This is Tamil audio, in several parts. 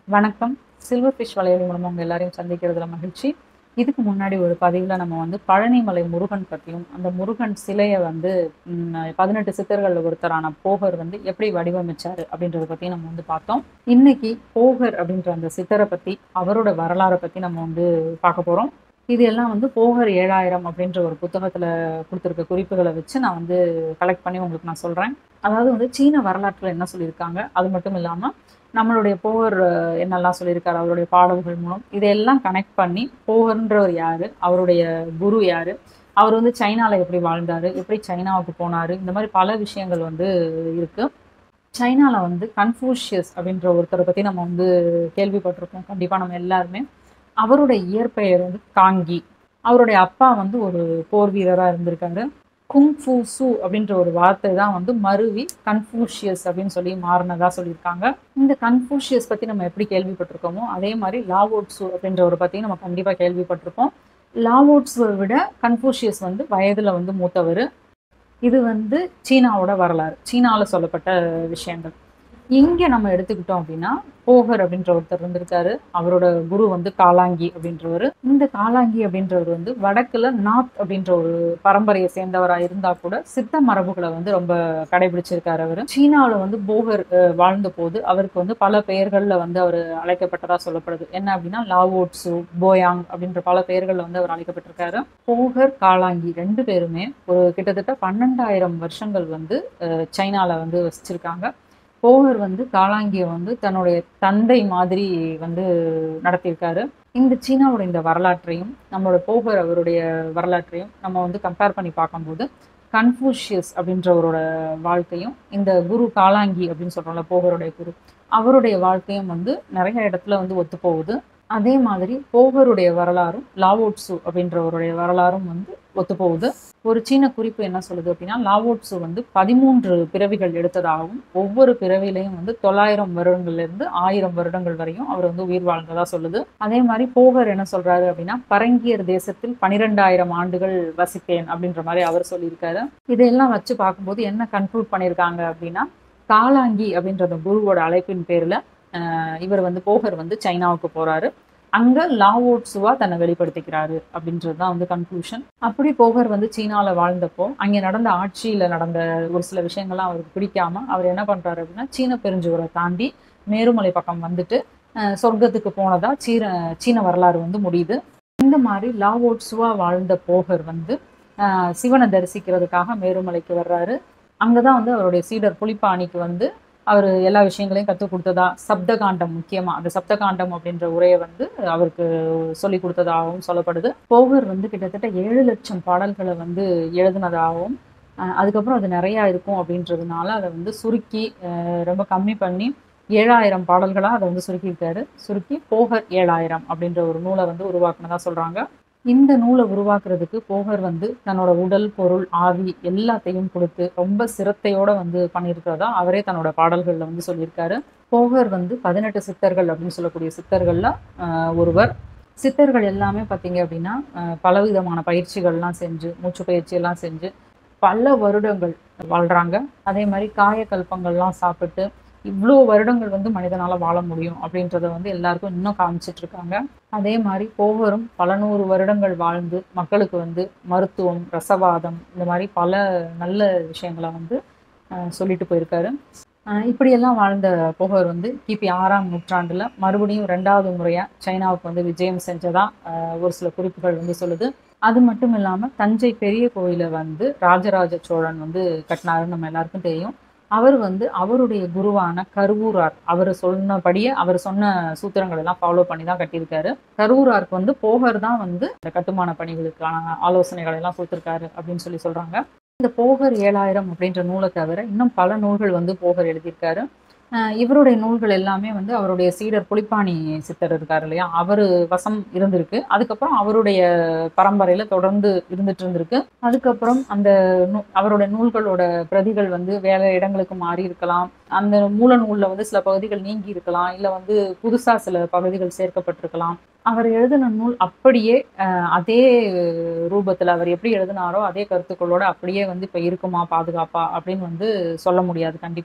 வணக்கம் சில்வர் ஃபிஷ் வலையொலி மூலமாக உங்கள் எல்லாரையும் சந்திக்கிறதுல மகிழ்ச்சி இதுக்கு முன்னாடி ஒரு பதிவில் நம்ம வந்து பழனிமலை முருகன் பற்றியும் அந்த முருகன் சிலையை வந்து ம், பதினெட்டு சித்தர்களில் ஒருத்தரான போகர் வந்து எப்படி வடிவமைச்சாரு அப்படின்றத பற்றி நம்ம வந்து பார்த்தோம் இன்னைக்கு போகர் அப்படின்ற அந்த சித்தரை பற்றி அவரோட வரலாறை பற்றி நம்ம வந்து பார்க்க போகிறோம் இது எல்லாம் வந்து போகர் ஏழாயிரம் அப்படின்ற ஒரு புத்தகத்தில் கொடுத்துருக்க குறிப்புகளை வச்சு நான் வந்து கலெக்ட் பண்ணி உங்களுக்கு நான் சொல்கிறேன் அதாவது வந்து சீன வரலாற்றில் என்ன சொல்லியிருக்காங்க அது மட்டும் இல்லாமல் நம்மளுடைய போகர் அஹ், என்னெல்லாம் சொல்லியிருக்காரு அவருடைய பாடல்கள் மூலம் இதையெல்லாம் கனெக்ட் பண்ணி போகர்ன்றவர் யாரு அவருடைய குரு யாரு அவர் வந்து சைனால எப்படி வாழ்ந்தாரு எப்படி சைனாவுக்கு போனாரு இந்த மாதிரி பல விஷயங்கள் வந்து இருக்கு சைனால வந்து கன்ஃபூஷியஸ் அப்படின்ற ஒருத்தரை பத்தி நம்ம வந்து கேள்விப்பட்டிருக்கோம் கண்டிப்பா நம்ம எல்லாருமே அவருடைய இயற்பெயர் வந்து காங்கி அவருடைய அப்பா வந்து ஒரு போர் வீரரா இருந்திருக்காரு குங்ஃபூ சு அப்படின்ற ஒரு வார்த்தை தான் வந்து மருவி கன்ஃபூஷியஸ் அப்படின்னு சொல்லி மாறினதா சொல்லியிருக்காங்க இந்த கன்ஃபூஷியஸ் பத்தி நம்ம எப்படி கேள்விப்பட்டிருக்கோமோ அதே மாதிரி லாவோட்ஸு அப்படின்றவரை பத்தி நம்ம கண்டிப்பா கேள்விப்பட்டிருப்போம் லாவோட்ஸுவை விட கன்ஃபூஷியஸ் வந்து வயதுல வந்து மூத்தவர் இது வந்து சீனாவோட வரலாறு சீனாவில் சொல்லப்பட்ட விஷயங்கள் இங்கே நம்ம எடுத்துக்கிட்டோம் அப்படின்னா போகர் அப்படின்ற ஒருத்தர் இருந்திருக்காரு அவரோட குரு வந்து காலாங்கி அப்படின்றவர் இந்த காலாங்கி அப்படின்றவர் வந்து வடக்குல நாத் அப்படின்ற ஒரு பரம்பரையை சேர்ந்தவராக இருந்தா கூட சித்த மரபுகளை வந்து ரொம்ப கடைபிடிச்சிருக்காரு அவர் சீனாவில் வந்து போகர் அஹ், வாழ்ந்த போது அவருக்கு வந்து பல பெயர்கள்ல வந்து அவர் அழைக்கப்பட்டதா சொல்லப்படுது என்ன அப்படின்னா லாவோட்ஸு போயாங் அப்படின்ற பல பெயர்கள்ல வந்து அவர் அழைக்கப்பட்டிருக்காரு போகர் காலாங்கி ரெண்டு பேருமே ஒரு கிட்டத்தட்ட பன்னெண்டாயிரம் வருஷங்கள் வந்து அஹ், சைனால வந்து வசிச்சிருக்காங்க போகர் வந்து காலாங்கியை வந்து தன்னுடைய தந்தை மாதிரி வந்து நடத்தியிருக்காரு இந்த சீனாவோட இந்த வரலாற்றையும் நம்மளோட போகர் அவருடைய வரலாற்றையும் நம்ம வந்து கம்பேர் பண்ணி பார்க்கும்போது கன்ஃபூஷியஸ் அப்படின்றவரோட வாழ்க்கையும் இந்த குரு காலாங்கி அப்படின்னு சொல்றோம்ல போகருடைய குரு அவருடைய வாழ்க்கையும் வந்து நிறைய இடத்துல வந்து ஒத்து போகுது அதே மாதிரி போகருடைய வரலாறும் லாவோட்ஸு அப்படின்றவருடைய வரலாறும் வந்து ஒத்து போகுது ஒரு சீன குறிப்பு என்ன சொல்லுது அப்படின்னா லாவோட்ஸு வந்து பதிமூன்று பிறவிகள் எடுத்ததாகவும் ஒவ்வொரு பிறவிலையும் வந்து தொள்ளாயிரம் வருடங்கள்ல இருந்து ஆயிரம் வருடங்கள் வரையும் அவர் வந்து உயிர் வாழ்ந்ததா சொல்லுது அதே மாதிரி போகர் என்ன சொல்றாரு அப்படின்னா பரங்கியர் தேசத்தில் பனிரெண்டாயிரம் ஆண்டுகள் வசிப்பேன் அப்படின்ற மாதிரி அவர் சொல்லியிருக்காரு இதையெல்லாம் வச்சு பார்க்கும்போது என்ன கன்க்ளூட் பண்ணியிருக்காங்க அப்படின்னா காலாங்கி அப்படின்ற அந்த குருவோட அழைப்பின் பேர்ல ஆஹ் இவர் வந்து போகர் வந்து சைனாவுக்கு போறாரு அங்க லாவோட்ஸுவா தன்னை வெளிப்படுத்திக்கிறாரு அப்படின்றது தான் வந்து கன்க்ளூஷன் அப்படி போகர் வந்து சீனால வாழ்ந்தப்போ அங்கே நடந்த ஆட்சியில நடந்த ஒரு சில விஷயங்கள்லாம் அவருக்கு பிடிக்காம அவர் என்ன பண்றாரு அப்படின்னா சீன பெருஞ்சுவரை தாண்டி மேருமலை பக்கம் வந்துட்டு ஆஹ் சொர்க்கத்துக்கு போனதா சீன சீன வரலாறு வந்து முடியுது இந்த மாதிரி லாவோட்ஸுவா வாழ்ந்த போகர் வந்து ஆஹ் சிவனை தரிசிக்கிறதுக்காக மேருமலைக்கு வர்றாரு அங்கதான் வந்து அவருடைய சீடர் புலிப்பாணிக்கு வந்து அவர் எல்லா விஷயங்களையும் கற்றுக் கொடுத்ததா சப்தகாண்டம் முக்கியமா அந்த சப்தகாண்டம் அப்படின்ற உரையை வந்து அவருக்கு சொல்லி கொடுத்ததாகவும் சொல்லப்படுது போகர் வந்து கிட்டத்தட்ட ஏழு லட்சம் பாடல்களை வந்து எழுதினதாகவும் அஹ் அதுக்கப்புறம் அது நிறையா இருக்கும் அப்படின்றதுனால அதை வந்து சுருக்கி அஹ் ரொம்ப கம்மி பண்ணி ஏழாயிரம் பாடல்களாக அதை வந்து சுருக்கியிருக்காரு சுருக்கி போகர் ஏழாயிரம் அப்படின்ற ஒரு நூலை வந்து உருவாக்குனதா சொல்றாங்க இந்த நூலை உருவாக்குறதுக்கு போகர் வந்து தன்னோட உடல் பொருள் ஆவி எல்லாத்தையும் கொடுத்து ரொம்ப சிரத்தையோட வந்து பண்ணியிருக்கிறதா அவரே தன்னோட பாடல்கள்ல வந்து சொல்லியிருக்காரு போகர் வந்து பதினெட்டு சித்தர்கள் அப்படின்னு சொல்லக்கூடிய சித்தர்கள்ல ஆஹ், ஒருவர் சித்தர்கள் எல்லாமே பார்த்தீங்க அப்படின்னா ஆஹ், பலவிதமான பயிற்சிகள்லாம் செஞ்சு மூச்சு பயிற்சி எல்லாம் செஞ்சு பல வருடங்கள் வாழ்றாங்க அதே மாதிரி காயக்கல்பங்கள்லாம் சாப்பிட்டு இவ்வளோ வருடங்கள் வந்து மனிதனால வாழ முடியும் அப்படின்றத வந்து எல்லாருக்கும் இன்னும் காமிச்சிட்டு இருக்காங்க அதே மாதிரி போகரும் பல நூறு வருடங்கள் வாழ்ந்து மக்களுக்கு வந்து மருத்துவம் ரசவாதம் இந்த மாதிரி பல நல்ல விஷயங்களை வந்து அஹ், சொல்லிட்டு போயிருக்காரு அஹ், இப்படியெல்லாம் வாழ்ந்த போகர் வந்து கிபி ஆறாம் நூற்றாண்டுல மறுபடியும் ரெண்டாவது முறையா சைனாவுக்கு வந்து விஜயம் செஞ்சதா அஹ், ஒரு சில குறிப்புகள் வந்து சொல்லுது அது மட்டும் இல்லாம தஞ்சை பெரிய கோயிலை வந்து ராஜராஜ சோழன் வந்து கட்டினாருன்னு நம்ம எல்லாருக்கும் தெரியும் அவர் வந்து அவருடைய குருவான கருவூரார் அவர் சொன்னபடியே அவர் சொன்ன சூத்திரங்கள் எல்லாம் ஃபாலோ பண்ணி தான் கட்டியிருக்காரு கருவூராருக்கு வந்து போகர் தான் வந்து இந்த கட்டுமான பணிகளுக்கான ஆலோசனைகள் எல்லாம் கொடுத்துருக்காரு அப்படின்னு சொல்லி சொல்றாங்க இந்த போகர் ஏழாயிரம் அப்படின்ற நூலை தவிர இன்னும் பல நூல்கள் வந்து போகர் எழுதியிருக்காரு அஹ் இவருடைய நூல்கள் எல்லாமே வந்து அவருடைய சீடர் புலிப்பாணி சித்தர் இருக்காரு இல்லையா அவர் வசம் இருந்திருக்கு அதுக்கப்புறம் அவருடைய பரம்பரையில தொடர்ந்து இருந்துட்டு இருந்திருக்கு அதுக்கப்புறம் அந்த நூ- அவருடைய நூல்களோட பிரதிகள் வந்து வேற இடங்களுக்கு மாறி இருக்கலாம் அந்த மூல நூல்ல வந்து சில பகுதிகள் நீங்கி இருக்கலாம் இல்ல வந்து புதுசா சில பகுதிகள் சேர்க்கப்பட்டிருக்கலாம் அவர் எழுதின நூல் அப்படியே அஹ், அதே ரூபத்துல அவர் எப்படி எழுதினாரோ அதே கருத்துக்களோட அப்படியே வந்து இப்ப இருக்குமா பாதுகாப்பா அப்படின்னு வந்து சொல்ல முடியாது கண்டிப்பா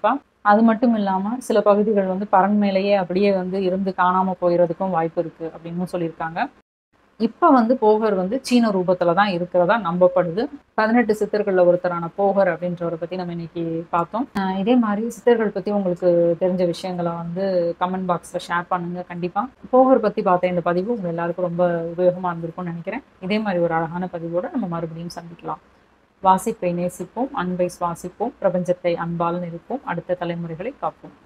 அது மட்டும் இல்லாமல் சில பகுதிகள் வந்து பரன் மேலேயே அப்படியே வந்து இருந்து காணாமல் போயிடுறதுக்கும் வாய்ப்பு இருக்குது அப்படின்னு சொல்லியிருக்காங்க இப்போ வந்து போகர் வந்து சீன ரூபத்தில் தான் இருக்கிறதா நம்பப்படுது பதினெட்டு சித்தர்களில் ஒருத்தரான போகர் அப்படின்றவரை பற்றி நம்ம இன்னைக்கு பார்த்தோம் அஹ் இதே மாதிரி சித்தர்கள் பற்றி உங்களுக்கு தெரிஞ்ச விஷயங்களை வந்து கமெண்ட் பாக்ஸில் ஷேர் பண்ணுங்க கண்டிப்பாக போகர் பற்றி பார்த்த இந்த பதிவு உங்கள் எல்லாருக்கும் ரொம்ப உபயோகமாக இருந்திருக்கும்னு நினைக்கிறேன் இதே மாதிரி ஒரு அழகான பதிவோட நம்ம மறுபடியும் சந்திக்கலாம் வாசிப்பை நேசிப்போம் அன்பை சுவாசிப்போம் பிரபஞ்சத்தை அன்பால் நிற்போம் அடுத்த தலைமுறைகளை காப்போம்